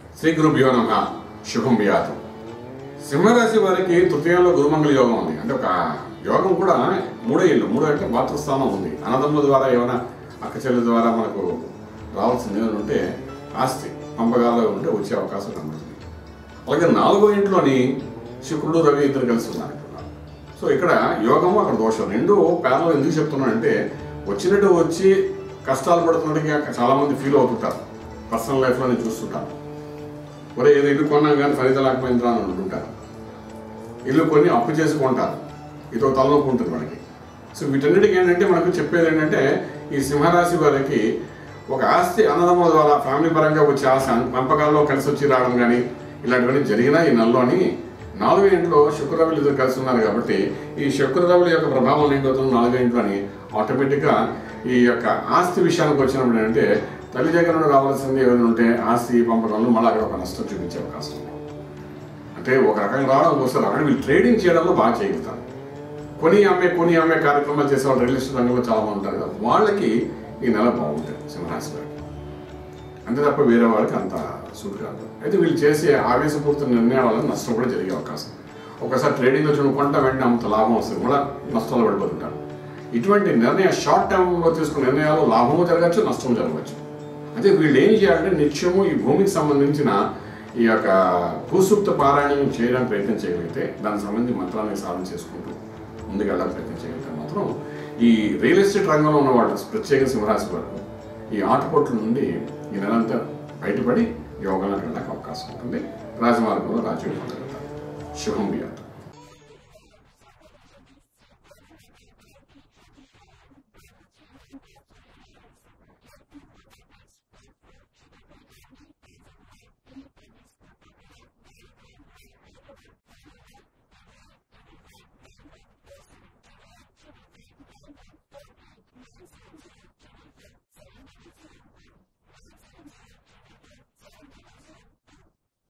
శ్రీ గురుభ్యో నమ శుభం వ్యాధం సింహరాశి వారికి తృతీయంలో గురుమంగళ యోగం ఉంది అంటే ఒక యోగం కూడా మూడో ఇల్లు మూడో అంటే మాతృస్థానం ఉంది అన్నదమ్ముల ద్వారా ఏమైనా అక్క చెల్లెల ద్వారా మనకు రావాల్సింది ఏమైనా ఉంటే ఆస్తి పంపగాలో ఉంటే వచ్చే అవకాశం కనబడుతుంది అలాగే నాలుగో ఇంట్లోని శుక్రుడు రవి ఇద్దరు కలిసి ఉన్నారు ఇక్కడ. సో ఇక్కడ యోగము అక్కడ దోషం రెండు పేర్లు ఎందుకు చెప్తున్నానంటే వచ్చినట్టు వచ్చి కష్టాలు పడుతున్నట్టుగా చాలా మంది ఫీల్ అవుతుంటారు పర్సనల్ లైఫ్లో నేను చూస్తుంటాను ఒరే ఏదో ఇల్లు కొన్నాం కానీ ఫలితం లేకపోయింది అని అనుకుంటారు ఇల్లు కొన్ని అప్పు చేసి కొంటారు ఇదో తలనొప్పి ఉంటుంది మనకి సో వీటన్నిటికీ ఏంటంటే మనకు చెప్పేది ఏంటంటే ఈ సింహరాశి వారికి ఒక ఆస్తి అన్నదమ్ముల ద్వారా ఫ్యామిలీ పరంగా వచ్చే ఆస్తి అన్- పెంపకాల్లో కలిసి వచ్చి రావడం కానీ ఇలాంటివన్నీ జరిగినా ఈ నెలలోని నాలుగో ఇంట్లో శుక్రరవులు ఇద్దరు కలిసి ఉన్నారు కాబట్టి ఈ శుక్రరవుల యొక్క ప్రభావం ఏంటవుతుంది నాలుగో ఇంట్లోని ఆటోమేటిక్గా ఈ యొక్క ఆస్తి విషయానికి వచ్చినప్పుడు ఏంటంటే తల్లి దగ్గర నుండి రావాల్సింది ఏదైనా ఉంటే ఆస్తి పంపడంలో మళ్ళీ అక్కడ ఒక నష్టం చూపించే అవకాశం ఉంది అంటే ఒక రకంగా రావడం కోసం అక్కడ వీళ్ళు ట్రేడింగ్ చేయడంలో బాగా చేయగలుగుతారు కొని అమ్మే కొని అమ్మే కార్యక్రమాలు చేసే వాళ్ళు రియల్ ఎస్టేట్ రంగంలో చాలా మంది ఉంటారు కదా వాళ్ళకి ఈ నెల బాగుంటుంది సింహరాశి వారికి అంతే తప్ప వేరే వాళ్ళకి అంత సూట్ కాదు అయితే వీళ్ళు చేసే ఆవేశపూరిత నిర్ణయాల వల్ల నష్టం కూడా జరిగే అవకాశం ఉంది. ఒకసారి ట్రేడింగ్లో చూడండి కొంట వెంటనే అంత లాభం వస్తుంది కూడా నష్టంలో పడిపోతుంటారు ఇటువంటి నిర్ణయం షార్ట్ టర్మ్లో తీసుకున్న నిర్ణయాలు లాభము జరగచ్చు నష్టము జరగవచ్చు అయితే వీళ్ళు ఏం చేయాలంటే నిత్యము ఈ భూమికి సంబంధించిన ఈ యొక్క భూసూక్త పారాయణం చేయడానికి ప్రయత్నం చేయగలిగితే దానికి సంబంధించి మంత్రాన్ని సాధన చేసుకుంటూ ముందుకు వెళ్ళడానికి ప్రయత్నం చేయగలిగితే మాత్రం ఈ రియల్ ఎస్టేట్ రంగంలో ఉన్న వాళ్ళు ప్రత్యేక సింహరాశి వారు ఈ ఆటపోట్ల నుండి ఈ నెలంతా బయటపడి యోగాలకు వెళ్ళడానికి అవకాశం ఉంటుంది రాజమార్గంలో రాజ్యం పొందగలుగుతారు శుభం వ్యాధం